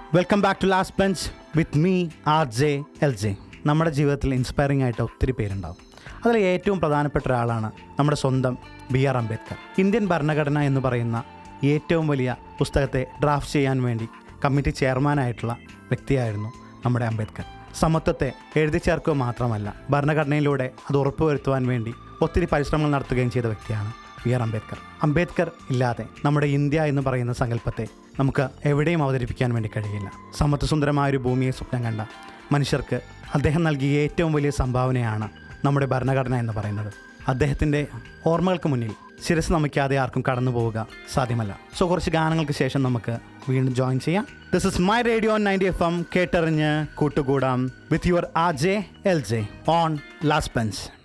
welcome back to last bench with me R J L J നമ്മുടെ ജീവിതത്തിൽ inspiring ആയിട്ട് ഒത്തിരി പേരുണ്ടാവും അതിൽ ഏറ്റവും പ്രധാനപ്പെട്ട ഒരാളാണ് നമ്മുടെ സ്വന്തം ബി ആർ അംബേദ്കർ ഇന്ത്യൻ ഭരണഘടന എന്ന് പറയുന്ന ഏറ്റവും വലിയ പുസ്തകത്തെ ഡ്രാഫ്റ്റ് ചെയ്യാൻ വേണ്ടി കമ്മിറ്റി ചെയർമാനായിട്ടുള്ള വ്യക്തിയായിരുന്നു നമ്മുടെ അംബേദ്കർ സമത്വത്തെ എഴുതി ചേർക്കുക മാത്രമല്ല ഭരണഘടനയിലൂടെ അത് ഉറപ്പുവരുത്തുവാൻ വേണ്ടി ഒത്തിരി പരിശ്രമങ്ങൾ നടത്തുകയും ചെയ്ത വ്യക്തിയാണ് ബി ആർ അംബേദ്കർ അംബേദ്കർ ഇല്ലാതെ നമ്മുടെ ഇന്ത്യ എന്ന് പറയുന്ന സങ്കല്പത്തെ നമുക്ക് എവിടെയും അവതരിപ്പിക്കാൻ വേണ്ടി കഴിയില്ല സമത്വസുന്ദരമായ ഒരു ഭൂമിയെ സ്വപ്നം കണ്ട മനുഷ്യർക്ക് അദ്ദേഹം നൽകിയ ഏറ്റവും വലിയ സംഭാവനയാണ് നമ്മുടെ ഭരണഘടന എന്ന് പറയുന്നത് അദ്ദേഹത്തിൻ്റെ ഓർമ്മകൾക്ക് മുന്നിൽ ശിരസ് നമിക്കാതെ ആർക്കും കടന്നു പോവുക സാധ്യമല്ല സോ കുറച്ച് ഗാനങ്ങൾക്ക് ശേഷം നമുക്ക് വീണ്ടും ജോയിൻ ചെയ്യാം this is my radio ninety F M കേട്ടറിഞ്ഞ് കൂട്ടുകൂടാം with your R J L J on last bench